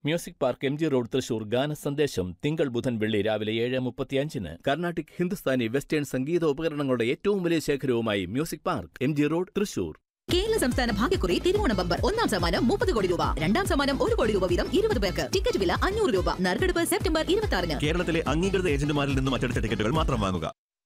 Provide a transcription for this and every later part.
music park M G road Thrissur ഗാന സന്ദേശം തിങ്കൾ ബുധൻ വെള്ളി രാവിലെ ഏഴ് മുപ്പത്തിയഞ്ചിന് കർണാട്ടിക് ഹിന്ദുസ്ഥാനി വെസ്റ്റേൺ സംഗീത ഉപകരണങ്ങളുടെ ഏറ്റവും വലിയ ശേഖരവുമായി music park M G road Thrissur Kerala സംസ്ഥാന ഭാഗ്യക്കുറി തിരുവോണ ബമ്പർ ഒന്നാം സമ്മാനം മുപ്പത് കോടി രൂപ രണ്ടാം സമ്മാനം ഒരു കോടി രൂപ വീതം ഇരുപത് പേർക്ക് ടിക്കറ്റ് വില അഞ്ഞൂറ് രൂപ നറുക്കെടുപ്പ് സെപ്റ്റംബർ ഇരുപത്തി ആറിന് കേരളത്തിലെ അംഗീകൃത ഏജന്റുമാരിൽ നിന്നും അച്ചടിച്ച ടിക്കറ്റുകൾ മാത്രം വാങ്ങുക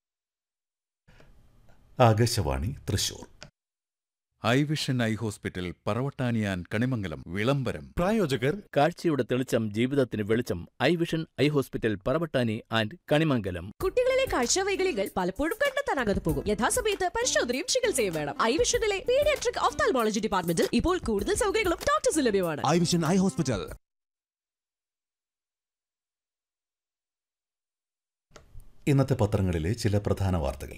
Akashvani Thrissur eye vision eye hospital പറവട്ടാനിയാൻ കണിമംഗലം വിളംബരം പ്രായോജകർ കാഴ്ചയുടെ തെളിച്ചം ജീവിതത്തിന് വെളിച്ചം eye vision eye hospital Paravattani and Kanimangalam കുട്ടികളിലെ കാഴ്ചവൈകല്യങ്ങൾ പലപ്പോഴും കണ്ടെത്താനാകാതെ പോകും യഥാസമയത്ത് പരിശോധനയും ചികിത്സയും വേണം ഐവിഷനിലെ പീഡിയാട്രിക് ഓഫ്താൽമോളജി ഡിപ്പാർട്ട്മെന്റിൽ ഇപ്പോൾ കൂടുതൽ സൗകര്യങ്ങളും ഡോക്ടേഴ്സ് ലഭ്യമാണ് ഐ വിഷൻ ഐ ഹോസ്പിറ്റൽ ഇന്നത്തെ പത്രങ്ങളിലെ ചില പ്രധാന വാർത്തകൾ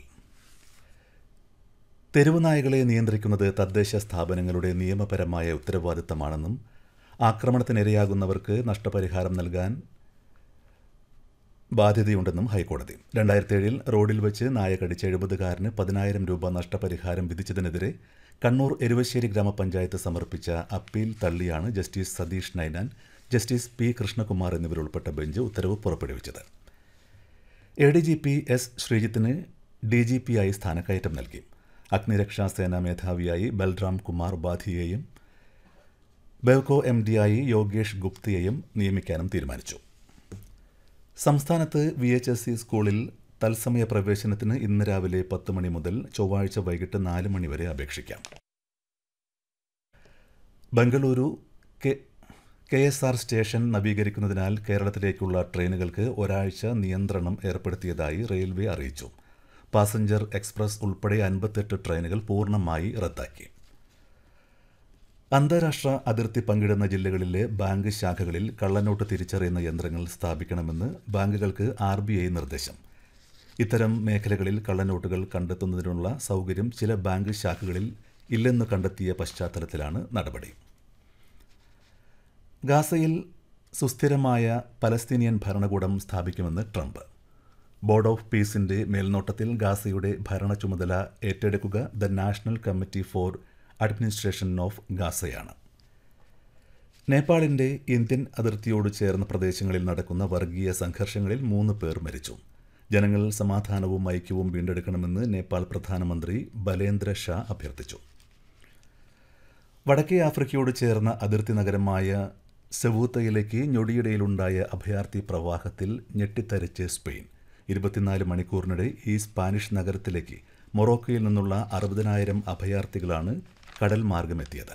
തെരുവുനായകളെ നിയന്ത്രിക്കുന്നത് തദ്ദേശ സ്ഥാപനങ്ങളുടെ നിയമപരമായ ഉത്തരവാദിത്തമാണെന്നും ആക്രമണത്തിനിരയാകുന്നവർക്ക് നഷ്ടപരിഹാരം നൽകാൻ ബാധ്യതയുണ്ടെന്നും ഹൈക്കോടതി രണ്ടായിരത്തി ഏഴിൽ റോഡിൽ വെച്ച് നായ കടിച്ച എഴുപതുകാരന് പതിനായിരം രൂപ നഷ്ടപരിഹാരം വിധിച്ചതിനെതിരെ കണ്ണൂർ എരുവശ്ശേരി ഗ്രാമപഞ്ചായത്ത് സമർപ്പിച്ച അപ്പീൽ തള്ളിയാണ് justice Satheesh Ninan justice P Krishnakumar എന്നിവരുൾപ്പെട്ട ബെഞ്ച് ഉത്തരവ് പുറപ്പെടുവിച്ചത് A D G P S ശ്രീജിത്തിന് ഡി ജി പി ആയി സ്ഥാനക്കയറ്റം നൽകി അഗ്നിരക്ഷാ സേനാ മേധാവിയായി ബൽറാം കുമാർ ഉപാധിയെയും ബെവ്കോ എം ഡിയായി യോഗേഷ് ഗുപ്തയെയും നിയമിക്കാനും തീരുമാനിച്ചു സംസ്ഥാനത്ത് വി എച്ച് എസ് സി സ്കൂളിൽ തത്സമയ പ്രവേശനത്തിന് ഇന്ന് രാവിലെ പത്ത് മണി മുതൽ ചൊവ്വാഴ്ച വൈകിട്ട് നാല് മണി വരെ അപേക്ഷിക്കാം Bengaluru K K S R station നവീകരിക്കുന്നതിനാൽ കേരളത്തിലേക്കുള്ള ട്രെയിനുകൾക്ക് ഒരാഴ്ച നിയന്ത്രണം ഏർപ്പെടുത്തിയതായി റെയിൽവേ അറിയിച്ചു പാസഞ്ചർ എക്സ്പ്രസ് ഉൾപ്പെടെ അൻപത്തെട്ട് ട്രെയിനുകൾ പൂർണ്ണമായി റദ്ദാക്കി അന്താരാഷ്ട്ര അതിർത്തി പങ്കിടുന്ന ജില്ലകളിലെ ബാങ്ക് ശാഖകളിൽ കള്ളനോട്ട് തിരിച്ചറിയുന്ന യന്ത്രങ്ങൾ സ്ഥാപിക്കണമെന്ന് ബാങ്കുകൾക്ക് ആർ ബി ഐ നിർദ്ദേശം ഇത്തരം മേഖലകളിൽ കള്ളനോട്ടുകൾ കണ്ടെത്തുന്നതിനുള്ള സൗകര്യം ചില ബാങ്ക് ശാഖകളിൽ ഇല്ലെന്ന് കണ്ടെത്തിയ പശ്ചാത്തലത്തിലാണ് നടപടി ഗാസയിൽ സുസ്ഥിരമായ പലസ്തീനിയൻ ഭരണകൂടം സ്ഥാപിക്കുമെന്ന് ട്രംപ് ബോർഡ് ഓഫ് പീസിന്റെ മേൽനോട്ടത്തിൽ ഗാസയുടെ ഭരണ ചുമതല ഏറ്റെടുക്കുക the national committee for administration of ഗാസയാണ് നേപ്പാളിന്റെ ഇന്ത്യൻ അതിർത്തിയോട് ചേർന്ന പ്രദേശങ്ങളിൽ നടക്കുന്ന വർഗീയ സംഘർഷങ്ങളിൽ മൂന്ന് പേർ മരിച്ചു ജനങ്ങൾ സമാധാനവും ഐക്യവും വീണ്ടെടുക്കണമെന്ന് നേപ്പാൾ പ്രധാനമന്ത്രി ബലേന്ദ്ര ഷാ അഭ്യർത്ഥിച്ചു വടക്കേ ആഫ്രിക്കയോട് ചേർന്ന അതിർത്തി നഗരമായ സെവൂത്തയിലേക്ക് ഞൊടിയിടയിലുണ്ടായ അഭയാർത്ഥി പ്രവാഹത്തിൽ ഞെട്ടിത്തരിച്ച് സ്പെയിൻ ഇരുപത്തിനാല് മണിക്കൂറിനിടെ ഈ സ്പാനിഷ് നഗരത്തിലേക്ക് മൊറോക്കോയിൽ നിന്നുള്ള അറുപതിനായിരം അഭയാർത്ഥികളാണ് കടൽ മാർഗമെത്തിയത്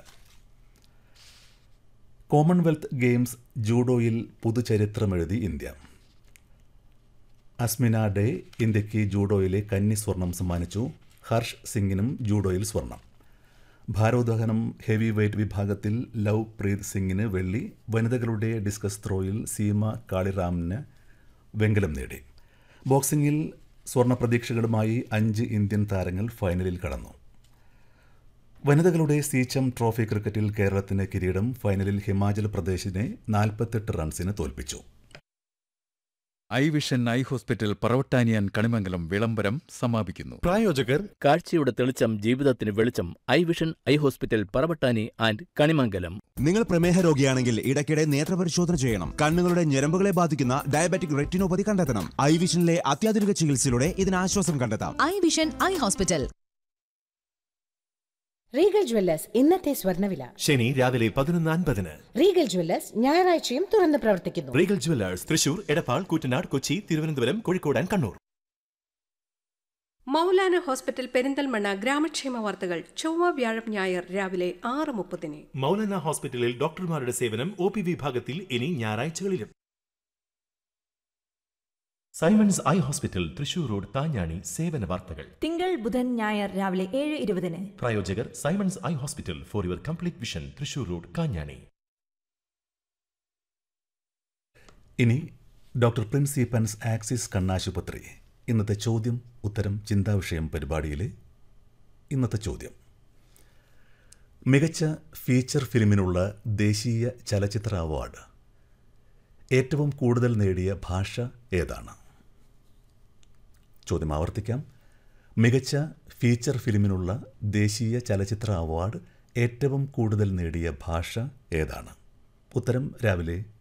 കോമൺവെൽത്ത് ഗെയിംസ് ജൂഡോയിൽ പുതുചരിത്രമെഴുതി ഇന്ത്യ അസ്മിന ഡേ ഇന്ത്യക്ക് ജൂഡോയിലെ കന്നി സ്വർണം സമ്മാനിച്ചു ഹർഷ് സിംഗിനും ജൂഡോയിൽ സ്വർണം ഭാരോദ്വഹനം ഹെവി വെയ്റ്റ് വിഭാഗത്തിൽ ലവ് പ്രീത് സിംഗിന് വെള്ളി വനിതകളുടെ ഡിസ്കസ് ത്രോയിൽ സീമ കാളിറാമിന് വെങ്കലം നേടി ബോക്സിംഗിൽ സ്വർണ്ണ പ്രതീക്ഷകളുമായി അഞ്ച് ഇന്ത്യൻ താരങ്ങൾ ഫൈനലിൽ കടന്നു വനിതകളുടെ സീച്ചം ട്രോഫി ക്രിക്കറ്റിൽ കേരളത്തിന് കിരീടം ഫൈനലിൽ ഹിമാചൽ പ്രദേശിനെ നാൽപ്പത്തെട്ട് റൺസിന് തോൽപ്പിച്ചു ഐ വിഷൻ ഐ ഹോസ്പിറ്റൽ പറവട്ടാനിയാൻ കണിമംഗലം വിളംബരം സമാപിക്കുന്നു പ്രായോജകർ കാഴ്ചയുടെ തെളിച്ചം ജീവിതത്തിന് വെളിച്ചം eye vision eye hospital Paravattani and Kanimangalam നിങ്ങൾ പ്രമേഹ രോഗിയാണെങ്കിൽ ഇടയ്ക്കിടെ നേത്രപരിശോധന ചെയ്യണം കണ്ണുകളുടെ ഞരമ്പുകളെ ബാധിക്കുന്ന ഡയബറ്റിക് റെറ്റിനോപ്പതി കണ്ടെത്തണം ഐ വിഷനിലെ അത്യാധുനിക ചികിത്സയിലൂടെ ഇതിന് ആശ്വാസം കണ്ടെത്താം eye vision eye hospital Regal jewellers ഇന്നത്തെ സ്വർണ്ണവില ശനി രാവിലെ പതിനൊന്ന് അൻപതിന് റീഗൽ ജ്വല്ലേഴ്സ് ഞായറാഴ്ചയും തുറന്ന് പ്രവർത്തിക്കുന്നു Regal jewellers Thrissur Edappal Koottanad Kochi Thiruvananthapuram Kozhikode and Kannur Maulana hospital Perinthalmanna ഗ്രാമക്ഷേമ വാർത്തകൾ ചൊവ്വ വ്യാഴം ഞായർ രാവിലെ ആറ് മുപ്പതിന് മൗലാന ഹോസ്പിറ്റലിൽ ഡോക്ടർമാരുടെ സേവനം ഒ പി വിഭാഗത്തിൽ ഇനി ഞായറാഴ്ചകളിലും Simon's eye hospital Thrissur road താഞ്ഞാണി സേവന വാർത്തകൾ തിങ്കൾ ബുധൻ ഞായർ രാവിലെ ഏഴ് ഇരുപതിന് പ്രായോജകർ Simon's eye hospital for your complete vision Thrissur road Kanjani ഇനി ഡോക്ടർ പ്രിൻസിപ്പൻസ് ആക്സിസ് കണ്ണാശുപത്രി ഇന്നത്തെ ചോദ്യം ഉത്തരം ചിന്താവിഷയം പരിപാടിയിലെ ഇന്നത്തെ ചോദ്യം മികച്ച ഫീച്ചർ ഫിലിമിനുള്ള ദേശീയ ചലച്ചിത്ര അവാർഡ് ഏറ്റവും കൂടുതൽ നേടിയ ഭാഷ ഏതാണ് ചോദ്യം ആവർത്തിക്കാം മികച്ച ഫീച്ചർ ഫിലിമിനുള്ള ദേശീയ ചലച്ചിത്ര അവാർഡ് ഏറ്റവും കൂടുതൽ നേടിയ ഭാഷ ഏതാണ് ഉത്തരം രാവിലെ